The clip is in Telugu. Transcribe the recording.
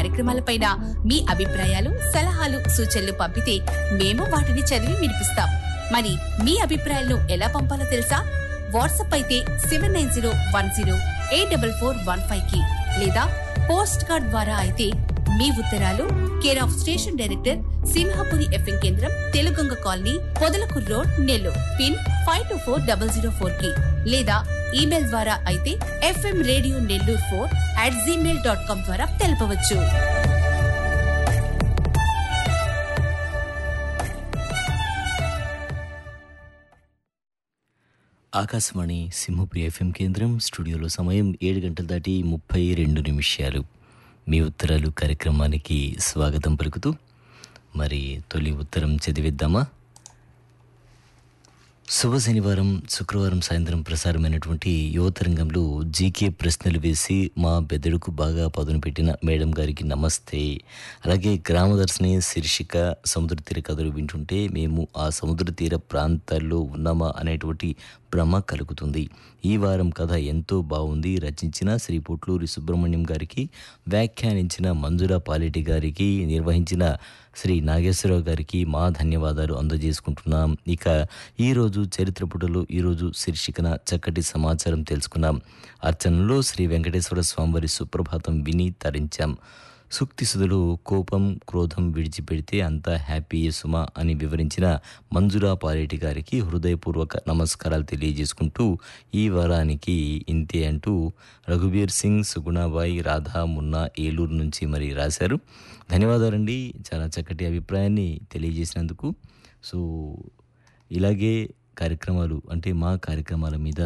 కార్యక్రమాలపైన మీ అభిప్రాయాలు సలహాలు సూచనలు పంపితే మేము వాటిని చదివి వినిపిస్తాం మరి మీ అభిప్రాయాలను ఎలా పంపాలో తెలుసా వాట్సాప్ అయితే seven nine zero one zero eight double four one five కి లేదా పోస్ట్ కార్డ్ ద్వారా అయితే మీ ఉత్తరాలు care of station director Simhapuri FM కేంద్రం తెలుగొంగ colony Podalakur road Nellore pin five two four double zero four కి లేదా ఈమెయిల్ ద్వారా అయితే FM radio Nellore four at Gmail dot com ద్వారా తెలపవచ్చు ఆకాశవాణి సింహపురి ఎఫ్ఎం కేంద్రం స్టూడియోలో సమయం ఏడు గంటల దాటి ముప్పై రెండు నిమిషాలు మీ ఉత్తరాలు కార్యక్రమానికి స్వాగతం పలుకుతూ మరి తొలి ఉత్తరం చదివిద్దామా శుభ శనివారం శుక్రవారం సాయంత్రం ప్రసారమైనటువంటి యువతరంగంలో జీకే ప్రశ్నలు వేసి మా బెదడుకు బాగా పదును పెట్టిన మేడం గారికి నమస్తే అలాగే గ్రామదర్శిని శీర్షిక సముద్ర తీర కథలు వింటుంటే మేము ఆ సముద్ర తీర ప్రాంతాల్లో ఉన్నామా అనేటువంటి భ్రమ కలుగుతుంది ఈ వారం కథ ఎంతో బాగుంది రచించిన శ్రీ పుట్లూరి సుబ్రహ్మణ్యం గారికి వ్యాఖ్యానించిన మంజుల పాలేటి గారికి నిర్వహించిన శ్రీ నాగేశ్వరరావు గారికి మా ధన్యవాదాలు అందజేసుకుంటున్నాం ఇక ఈరోజు చరిత్ర పుటలో ఈరోజు శీర్షికన చక్కటి సమాచారం తెలుసుకున్నాం అర్చనలో శ్రీ వెంకటేశ్వర స్వామివారి సుప్రభాతం విని తరించాం సుక్తి సుధులు కోపం క్రోధం విడిచిపెడితే అంతా హ్యాపీ సుమా అని వివరించిన మంజురా పాలేటి గారికి హృదయపూర్వక నమస్కారాలు తెలియజేసుకుంటూ ఈ వారానికి ఇంతే అంటూ రఘుబీర్ సింగ్ సుగుణాబాయి రాధా మున్నా ఏలూరు నుంచి మరి రాశారు ధన్యవాదాలండి చాలా చక్కటి అభిప్రాయాన్ని తెలియజేసినందుకు సో ఇలాగే కార్యక్రమాలు అంటే మా కార్యక్రమాల మీద